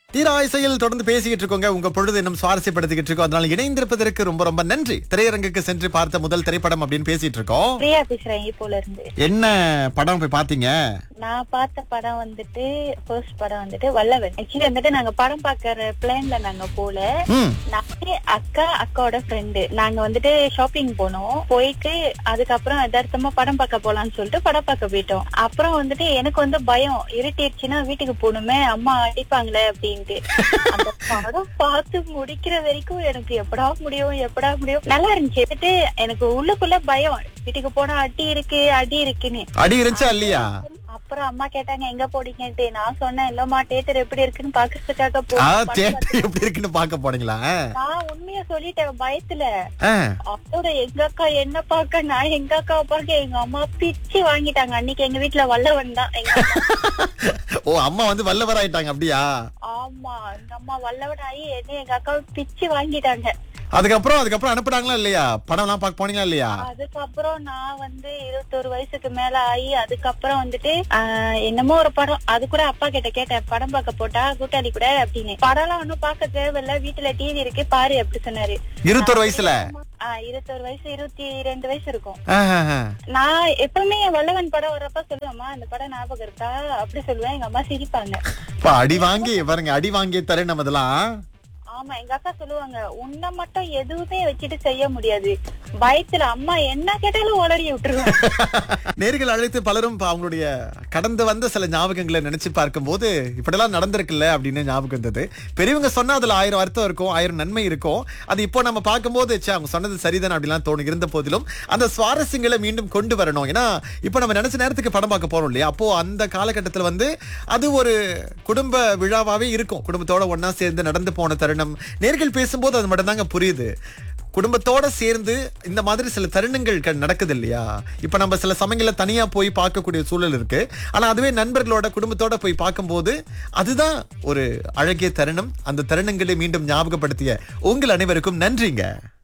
தீரா இசையில் தொடர்ந்து பேசிக்கிட்டு இருக்கோங்க உங்க பொழுது இன்னும் சுவாரஸ்யப்படுத்திக்கிட்டு இருக்கோம் அதனால இணைந்திருப்பதற்கு ரொம்ப ரொம்ப நன்றி திரையரங்குக்கு சென்று பார்த்த முதல் திரைப்படம் அப்படின்னு பேசிட்டு இருக்கோம் பிரியா பேசுறேன் ஈப்போல இருந்து என்ன படம் போய் பாத்தீங்க நான் பார்த்த படம் வந்துட்டு ஃபர்ஸ்ட் படம் வந்துட்டு வல்லவன் ஆக்சுவலி வந்துட்டு நாங்க படம் பாக்குற பிளான்ல நாங்க போல ம் நானே அக்கா அக்காவோட ஃப்ரெண்டு நாங்க வந்துட்டு ஷாப்பிங் போனோம் போயிட்டு அதுக்கப்புறம் யதார்த்தமா படம் பார்க்க போலாம்னு சொல்லிட்டு படம் பார்க்க போயிட்டோம் அப்புறம் வந்துட்டு எனக்கு வந்து பயம் இருட்டிடுச்சுன்னா வீட்டுக்கு போகணுமே அம்மா அடிப்பாங்களே அப்படின்ட்டு அந்த படம் பார்த்து முடிக்கிற வரைக்கும் எனக்கு எப்படா முடியும் எப்படா முடியும் நல்லா இருந்துச்சு வந்துட்டு எனக்கு உள்ளுக்குள்ள பயம் வீட்டுக்கு போனா அடி இருக்கு அடி இருக்குன்னு அடி இருந்துச்சா இல்லையா அப்புறம் அம்மா கேட்டாங்க எங்க போறீங்கன்ட்டு நான் சொன்னேன் இல்லம்மா தேட்டர் எப்படி இருக்குன்னு பாக்குறதுக்காக ஆ போ தேட்டர் எப்படி இருக்குன்னு பார்க்க போனீங்களா நான் உண்மையா சொல்லிட்டேன் பயத்துல ஆ. அதோட எங்க அக்கா என்ன பார்க்க நான் எங்க அக்கா பார்க்க எங்க அம்மா பிச்சு வாங்கிட்டாங்க அன்னைக்கு எங்க வீட்டுல வல்லவன் தான் எங்க அம்மா. ஓ அம்மா வந்து வல்லவர் ஆயிட்டாங்க அப்படியா ஆமா எங்க அம்மா வல்லவன் ஆகி என்ன எங்க அக்காவை பிச்சு வாங்கிட்டாங்க அதுக்கப்புறம் அதுக்கப்புறம் அனுப்புனாங்களா இல்லையா படம் எல்லாம் பார்க்க போனீங்களா இல்லையா அதுக்கப்புறம் நான் வந்து இருபத்தொரு வயசுக்கு மேல ஆகி அதுக்கப்புறம் வந்துட்டு ஆஹ், என்னமோ ஒரு படம் அது கூட அப்பா கிட்ட கேட்டேன் படம் பார்க்க போட்டா கூட்டாளி கூட அப்படின்னு படம் எல்லாம் ஒண்ணும் பார்க்க தேவையில்ல வீட்டுல டிவி இருக்கு பாரு அப்படி சொன்னாரு இருபத்தொரு வயசுல ஆஹ், இருபத்தொரு வயசு இருபத்தி ரெண்டு வயசு இருக்கும் ஆஹ், நான் எப்பவுமே வல்லவன் படம் வர்றப்ப சொல்லுவேம்மா இந்த படம் ஞாபகம் இருக்கா அப்படி சொல்லுவேன் எங்க அம்மா சிரிப்பாங்க இப்ப அடி வாங்கி பாருங்க அடி வாங்கி தரேன் நம்ம இதெல்லாம் ஆமா எங்க அக்கா சொல்லுவாங்க உன்னை மட்டும் எதுவுமே வச்சுட்டு செய்ய முடியாது பயத்துல அம்மா என்ன கேட்டாலும் உளறி விட்டுருவாங்க நேர்கள் அழைத்து பலரும் இப்ப அவங்களுடைய கடந்து வந்த சில ஞாபகங்களை நினைச்சு பார்க்கும்போது இப்படிலாம் நடந்திருக்குல்ல அப்படின்னு ஞாபகம் இருந்தது பெரியவங்க சொன்னா அதுல ஆயிரம் அர்த்தம் இருக்கும் ஆயிரம் நன்மை இருக்கும் அது இப்போ நம்ம பார்க்கும்போது ச்சே அவங்க சொன்னது சரிதான் அப்படிலாம் தோணும் இருந்த போதிலும் அந்த சுவாரஸ்யங்களை மீண்டும் கொண்டு வரணும் ஏன்னா இப்போ நம்ம நினைச்ச நேரத்துக்கு படம் பார்க்க போறோம் இல்லையா அப்போ அந்த காலகட்டத்தில் வந்து அது ஒரு குடும்ப விழாவாவே இருக்கும் குடும்பத்தோட ஒண்ணா சேர்ந்து நடந்து போன தருணம் நேர்கள் பேசும்போது அது மட்டும்தாங்க புரியுது குடும்பத்தோட சேர்ந்து இந்த மாதிரி சில தருணங்கள் க- நடக்குது இல்லையா இப்ப நம்ம சில சமயங்கள்ல தனியா போய் பார்க்கக்கூடிய சூழல் இருக்கு ஆனா அதுவே நண்பர்களோட குடும்பத்தோட போய் பார்க்கும்போது அதுதான் ஒரு அழகிய தருணம் அந்த தருணங்களை மீண்டும் ஞாபகப்படுத்திய உங்கள் அனைவருக்கும் நன்றிங்க